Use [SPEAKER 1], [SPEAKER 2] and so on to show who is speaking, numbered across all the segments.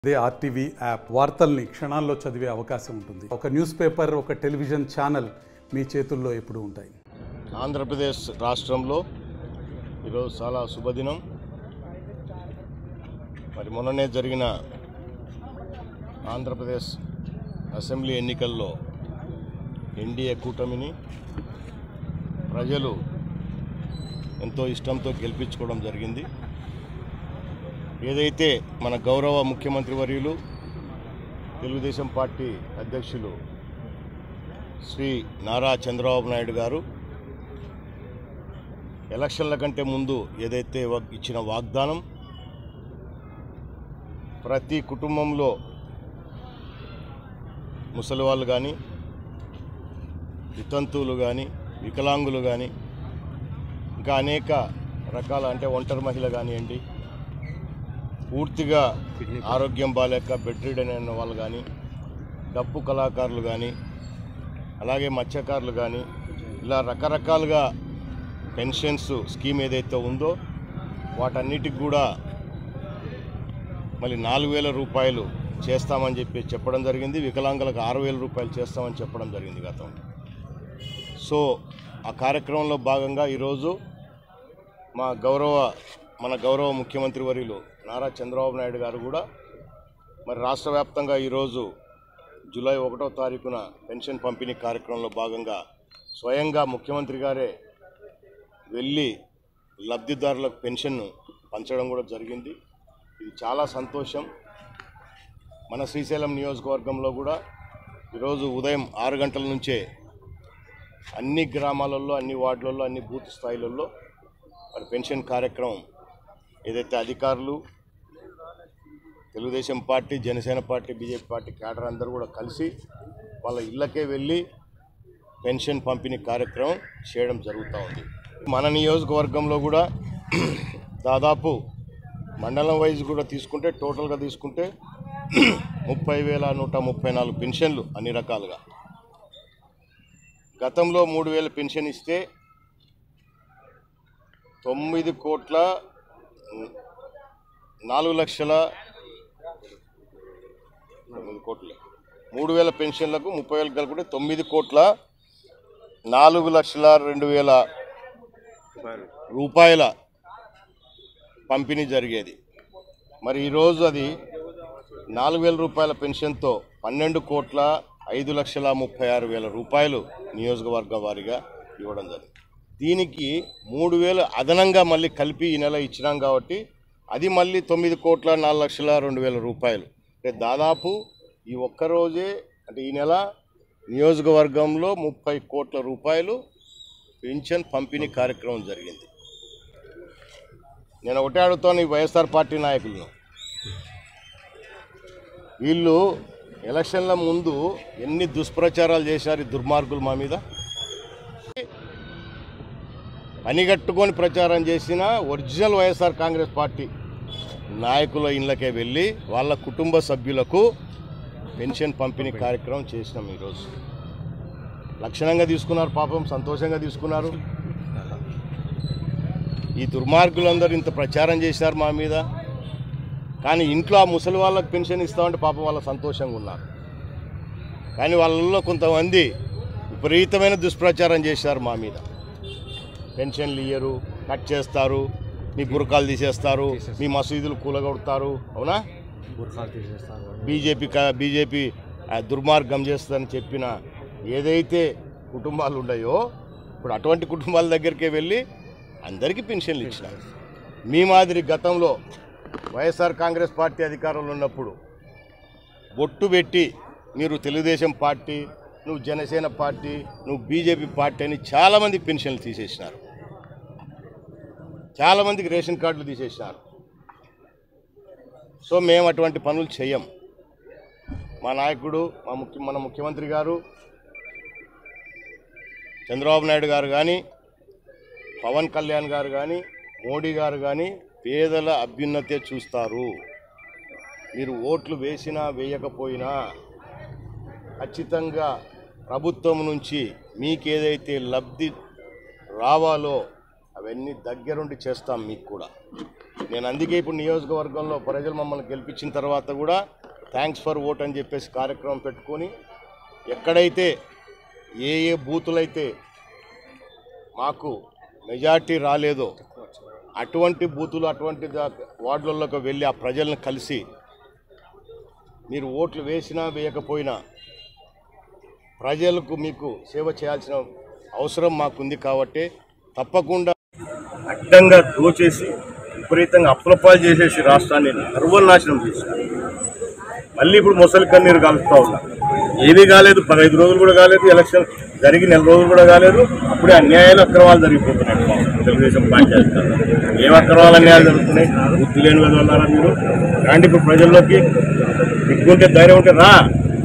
[SPEAKER 1] అదే RTV app వార్తల్ని క్షణాల్లో చదివే అవకాశం ఉంటుంది ఒక న్యూస్ పేపర్ ఒక టెలివిజన్ ఛానల్ మీ చేతుల్లో ఎప్పుడూ ఉంటాయి
[SPEAKER 2] ఆంధ్రప్రదేశ్ రాష్ట్రంలో ఈరోజు చాలా శుభదినం మరి మొన్ననే జరిగిన ఆంధ్రప్రదేశ్ అసెంబ్లీ ఎన్నికల్లో ఎన్డీఏ కూటమిని ప్రజలు ఎంతో ఇష్టంతో గెలిపించుకోవడం జరిగింది ఏదైతే మన గౌరవ ముఖ్యమంత్రి వర్యులు తెలుగుదేశం పార్టీ అధ్యక్షులు శ్రీ నారా చంద్రబాబు నాయుడు గారు ఎలక్షన్ల కంటే ముందు ఏదైతే వాగ్- ఇచ్చిన వాగ్దానం ప్రతి కుటుంబంలో ముసలి వాళ్ళు కానీ వితంతువులు కానీ వికలాంగులు కానీ ఇంకా అనేక రకాల అంటే ఒంటరి మహిళ కానివ్వండి పూర్తిగా ఆరోగ్యం బాగాలేక బెడ్ రీడన్ అయిన వాళ్ళు కానీ డప్పు కళాకారులు కానీ అలాగే మత్స్యకారులు కానీ ఇలా రకరకాలుగా పెన్షన్స్ స్కీమ్ ఏదైతే ఉందో వాటన్నిటికి కూడా మళ్ళీ నాలుగు వేల రూపాయలు చేస్తామని చెప్పి చెప్పడం జరిగింది వికలాంగులకు ఆరు వేల రూపాయలు చేస్తామని చెప్పడం జరిగింది గతం సో ఆ కార్యక్రమంలో భాగంగా ఈరోజు మా గౌరవ మన గౌరవ ముఖ్యమంత్రి వర్యులు నారా చంద్రబాబు నాయుడు గారు కూడా మరి రాష్ట్ర వ్యాప్తంగా ఈరోజు జూలై ఒకటో తారీఖున పెన్షన్ పంపిణీ కార్యక్రమంలో భాగంగా స్వయంగా ముఖ్యమంత్రి గారే వెళ్ళి లబ్ధిదారులకు పెన్షన్ పంచడం కూడా జరిగింది ఇది చాలా సంతోషం మన శ్రీశైలం నియోజకవర్గంలో కూడా ఈరోజు ఉదయం ఆరు గంటల నుంచే అన్ని గ్రామాలలో అన్ని వార్డులలో అన్ని బూత్ స్థాయిలలో మరి పెన్షన్ కార్యక్రమం ఏదైతే అధికారులు Telugu Desam party Janasena party BJP party cadre అందరూ కూడా కలిసి వాళ్ళ ఇళ్ళకే వెళ్ళి పెన్షన్ పంపిణీ కార్యక్రమం చేయడం జరుగుతూ ఉంది మన నియోజకవర్గంలో కూడా దాదాపు మండలం వైజ్ కూడా తీసుకుంటే టోటల్గా తీసుకుంటే ముప్పై వేల నూట ముప్పై నాలుగు పెన్షన్లు అన్ని రకాలుగా గతంలో మూడు వేల పెన్షన్ ఇస్తే తొమ్మిది కోట్ల నాలుగు లక్షల తొమ్మిది కోట్లే మూడు వేల పెన్షన్లకు ముప్పై వేలు కలుపుకుంటే తొమ్మిది కోట్ల నాలుగు లక్షల రెండు వేల రూపాయల పంపిణీ జరిగేది మరి ఈరోజు అది నాలుగు వేల రూపాయల పెన్షన్తో పన్నెండు కోట్ల ఐదు లక్షల ముప్పై ఆరు వేల రూపాయలు నియోజకవర్గ వారిగా ఇవ్వడం జరిగింది దీనికి మూడు వేలు అదనంగా మళ్ళీ కలిపి ఈ నెల ఇచ్చినాం కాబట్టి అది మళ్ళీ తొమ్మిది కోట్ల నాలుగు లక్షల రెండు వేల రూపాయలు అంటే దాదాపు ఈ ఒక్కరోజే అంటే ఈ నెల నియోజకవర్గంలో ముప్పై కోట్ల రూపాయలు పెన్షన్ పంపిణీ కార్యక్రమం జరిగింది నేను ఒకటే అడుగుతాను ఈ వైఎస్ఆర్ పార్టీ నాయకులను వీళ్ళు ఎలక్షన్ల ముందు ఎన్ని దుష్ప్రచారాలు చేశారు ఈ దుర్మార్గులు మా మీద పనిగట్టుకొని ప్రచారం చేసిన ఒరిజినల్ వైఎస్ఆర్ కాంగ్రెస్ పార్టీ నాయకుల ఇళ్ళకే వెళ్ళి వాళ్ళ కుటుంబ సభ్యులకు పెన్షన్ పంపిణీ కార్యక్రమం చేసినాం ఈరోజు లక్షణంగా తీసుకున్నారు పాపం సంతోషంగా తీసుకున్నారు ఈ దుర్మార్గులందరూ ఇంత ప్రచారం చేశారు మా మీద కానీ ఇంట్లో ఆ ముసలి వాళ్ళకి పెన్షన్ ఇస్తామంటే పాపం వాళ్ళ సంతోషంగా ఉన్నారు కానీ వాళ్ళల్లో కొంతమంది విపరీతమైన దుష్ప్రచారం చేశారు మా మీద పెన్షన్లు ఇయ్యరు కట్ చేస్తారు మీ బురకాలు తీసేస్తారు మీ మసీదులు కూలగొడతారు అవునా బీజేపీ క- బీజేపీ ఆ, దుర్మార్గం చేస్తుందని చెప్పిన ఏదైతే కుటుంబాలు ఉన్నాయో ఇప్పుడు అటువంటి కుటుంబాల దగ్గరికే వెళ్ళి అందరికీ పెన్షన్లు ఇచ్చినారు మీ మాదిరి గతంలో వైఎస్ఆర్ కాంగ్రెస్ పార్టీ అధికారంలో ఉన్నప్పుడు బొట్టు పెట్టి మీరు తెలుగుదేశం పార్టీ నువ్వు జనసేన పార్టీ నువ్వు బీజేపీ పార్టీ అని చాలామంది పెన్షన్లు తీసేసినారు చాలామందికి రేషన్ కార్డులు తీసేసినారు సో మేము అటువంటి పనులు చెయ్యం మా నాయకుడు మా ముఖ్య మన ముఖ్యమంత్రి గారు చంద్రబాబు నాయుడు గారు కానీ పవన్ కళ్యాణ్ గారు కానీ మోడీ గారు కానీ పేదల అభ్యున్నతే చూస్తారు మీరు ఓట్లు వేసినా వేయకపోయినా ఖచ్చితంగా ప్రభుత్వం నుంచి మీకేదైతే లబ్ధి రావాలో అవన్నీ దగ్గరుండి చేస్తాం మీకు కూడా నేను అందుకే ఇప్పుడు నియోజకవర్గంలో ప్రజలు మమ్మల్ని గెలిపించిన తర్వాత కూడా థ్యాంక్స్ ఫర్ ఓట్ అని చెప్పేసి కార్యక్రమం పెట్టుకొని ఎక్కడైతే ఏ ఏ బూతులైతే మాకు మెజార్టీ రాలేదో అటువంటి బూతులు అటువంటి దా- వార్డులలోకి వెళ్ళి ఆ ప్రజలను కలిసి మీరు ఓట్లు వేసినా వేయకపోయినా ప్రజలకు మీకు సేవ చేయాల్సిన అవసరం మాకుంది కాబట్టి తప్పకుండా అడ్డంగా దోచేసి విపరీతంగా అప్లపాలు చేసేసి రాష్ట్రాన్ని సర్వనాశనం చేశారు మళ్ళీ ఇప్పుడు ముసలి కన్నీరు కాలుస్తూ ఉన్నారు ఏమీ కాలేదు పదహైదు రోజులు కూడా కాలేదు ఎలక్షన్ జరిగి నెల రోజులు కూడా కాలేదు అప్పుడే అన్యాయాలు అక్రమాలు జరిగిపోతున్నాయి పాపం తెలుగుదేశం పార్టీ అధికారులు. ఏం అక్రమాలు అన్యాయాలు జరుగుతున్నాయి బుద్ధి లేని విధంగా ఉన్నారా మీరు రాండి ఇప్పుడు ప్రజల్లోకి దిగ్గుంటే ధైర్యం ఉంటే రా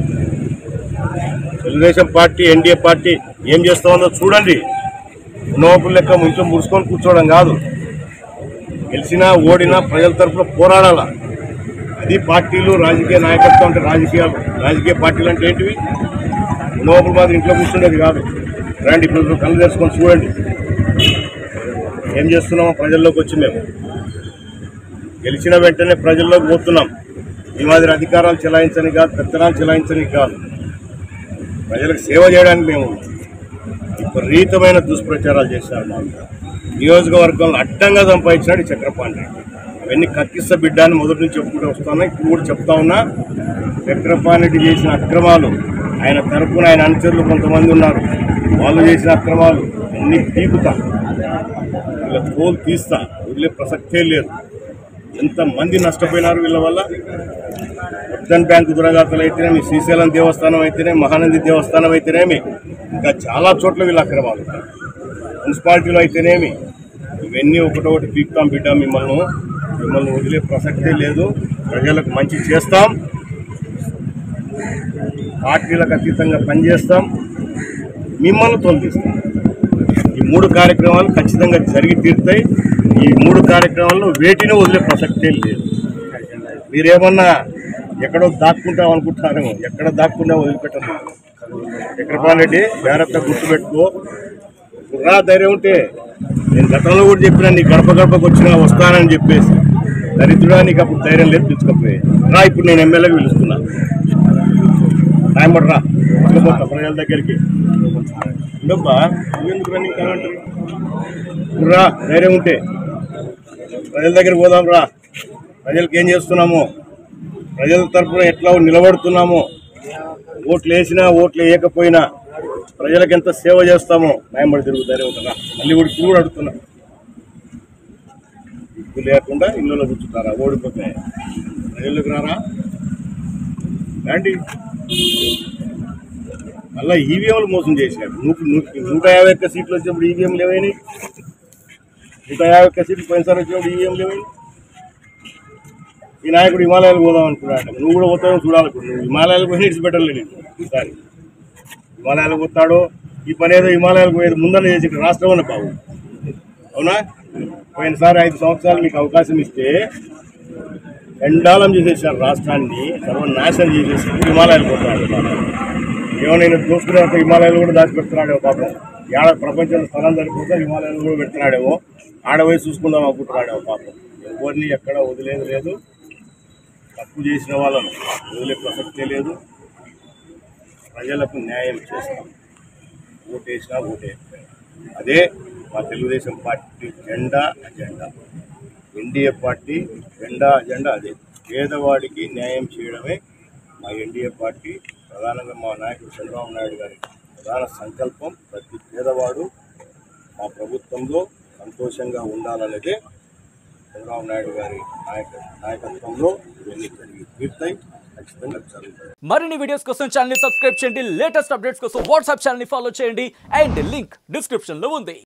[SPEAKER 2] తెలుగుదేశం పార్టీ ఎన్డీఏ పార్టీ ఏం చేస్తా ఉందో చూడండి నోపులు లెక్క ముంచం ముడుచుకొని కూర్చోవడం కాదు గెలిచినా ఓడినా ప్రజల తరఫున పోరాడాల అది పార్టీలు రాజకీయ నాయకత్వం అంటే రాజకీయాలు రాజకీయ పార్టీలు అంటే ఏంటివి నోపులు మాత్రం ఇంట్లో కూర్చుండేది కాదు రండి ఇప్పుడు కళ్ళు తెరుచుకొని చూడండి ఏం చేస్తున్నామో ప్రజల్లోకి వచ్చి మేము గెలిచిన వెంటనే ప్రజల్లోకి పోతున్నాం ఈ మాదిరి అధికారాలు చెలాయించని కాదు పెత్తనాలు చెలాయించని కాదు ప్రజలకు సేవ చేయడానికి మేము విపరీతమైన దుష్ప్రచారాలు చేశారు మా మీద. నియోజకవర్గంలో అడ్డంగా సంపాదించినాడు ఈ చక్రపాణి రెడ్డి అవన్నీ కక్కిస్త బిడ్డ అని మొదటి నుంచి చెప్పుకుంటూ వస్తున్నా ఇప్పుడు కూడా చెప్తా ఉన్నా చక్రపాణి రెడ్డి చేసిన అక్రమాలు ఆయన తరపున ఆయన అనుచరులు కొంతమంది ఉన్నారు వాళ్ళు చేసిన అక్రమాలు అన్ని పీకుతా వీళ్ళ తోలు తీస్తా వదిలే ప్రసక్తే లేదు ఎంతమంది నష్టపోయినారు వీళ్ళ వల్ల ఉద్దన్ బ్యాంకు దురగాతలు అయితేనేమి శ్రీశైలం దేవస్థానం అయితేనే మహానంది దేవస్థానం అయితేనేమి ఇంకా చాలా చోట్ల వీళ్ళ అక్రమాలు ఉన్నాయి. మున్సిపాలిటీలో అయితేనేమి ఇవన్నీ ఒకటొకటి పీకుతాం బిడ్డ మిమ్మల్ని మిమ్మల్ని వదిలే ప్రసక్తే లేదు ప్రజలకు మంచి చేస్తాం పార్టీలకు అతీతంగా పనిచేస్తాం మిమ్మల్ని తొలగిస్తాం ఈ మూడు కార్యక్రమాలు ఖచ్చితంగా జరిగి తీరుతాయి ఈ మూడు కార్యక్రమాల్లో వేటిని వదిలే ప్రసక్తే లేదు మీరేమన్నా ఎక్కడో దాక్కుంటాం అనుకుంటున్నారేమో ఎక్కడ దాక్కుండా వదిలిపెట్టదు చక్రపాణి రెడ్డి జాగ్రత్త గుర్తుపెట్టుకో రా ధైర్యం ఉంటే నేను గతంలో కూడా చెప్పినా నీ గడప గడపకు వచ్చినా వస్తానని చెప్పేసి దరిద్రుడా నీకు అప్పుడు ధైర్యం లేదు తెచ్చుకోపోయి రా ఇప్పుడు నేను ఎమ్మెల్యేకి పిలుస్తున్నా రాయమడు రా వెళ్ళిపోతా ప్రజల దగ్గరికి ఉండబ్బా నువ్వెందుకు రన్నింగ్ కావాలంటే రా ధైర్యం ఉంటే ప్రజల దగ్గరికి పోదాం రా ప్రజలకు ఏం చేస్తున్నాము ప్రజల తరపున ఎట్లా నిలబడుతున్నాము ఓట్లు వేసినా ఓట్లు వేయకపోయినా ప్రజలకు ఎంత సేవ చేస్తామో న్యాయపడి తిరుగుతారే ఉంటారా మళ్ళీ కూడా ఇప్పుడు కూడా అడుగుతున్నా ఇది లేకుండా ఇళ్ళలో కూర్చుంటారా ఓడిపోతే ప్రజలకు రారా రండి మళ్ళీ ఈవీఎంలు మోసం చేశారు నూట నూట- నూట యాభై ఒక్క సీట్లు వచ్చినప్పుడు ఈవీఎంలు ఏమైనాయి నూట యాభై ఒక్క సీట్లు పోయినసారి వచ్చినప్పుడు ఈవీఎంలు ఏమైనాయి ఈ నాయకుడు హిమాలయాలకు పోదాం అనుకున్నాడు నువ్వు కూడా పోతావు చూడాలనుకో నువ్వు హిమాలయాలకు పోయి ఇడిచిపెట్టలేదు నీకు ఈసారి హిమాలయాలకు పోతాడు ఈ పని ఏదో హిమాలయాలకు పోయేది ముందర చేసి ఇక్కడ రాష్ట్రం అన్న బాబు అవునా పోయినసారి ఐదు సంవత్సరాలు మీకు అవకాశం ఇస్తే ఎండాలం చేసేసారు రాష్ట్రాన్ని సర్వనాశనం చేసేసి హిమాలయాలకు పోతాడు ఏమైనా దోసుకునే హిమాలయాలు కూడా దాచిపెడుతున్నాడేమో పాపం ఏడ ప్రపంచంలో స్థలం సరిపోతే హిమాలయాలు కూడా పెడుతున్నాడేమో ఆడపోయి చూసుకుందాం అనుకుంటున్నాడేమో పాపం ఎవరిని ఎక్కడ వదిలేదు లేదు తప్పు చేసిన వాళ్ళను వదిలే ప్రసక్తే లేదు ప్రజలకు న్యాయం చేస్తాం ఓటేసినా ఓటే అదే మా తెలుగుదేశం పార్టీ జెండా అజెండా ఎన్డీఏ పార్టీ జెండా అజెండా అదే పేదవాడికి న్యాయం చేయడమే మా ఎన్డీఏ పార్టీ ప్రధానంగా మా నాయకుడు చంద్రబాబు నాయుడు గారి ప్రధాన సంకల్పం ప్రతి పేదవాడు మా ప్రభుత్వంలో సంతోషంగా ఉండాలనేదే చంద్రబాబు నాయుడు గారి నాయక నాయకత్వంలో ఇవన్నీ జరిగి తీరుతాయి ఖచ్చితంగా జరుగుతాయి
[SPEAKER 3] మరిన్ని వీడియోస్ కోసం ఛానల్ ని సబ్స్క్రైబ్ చేయండి లేటెస్ట్ అప్డేట్స్ కోసం వాట్సాప్ ఛానల్ ని ఫాలో చేయండి అండ్ లింక్ డిస్క్రిప్షన్ లో ఉంది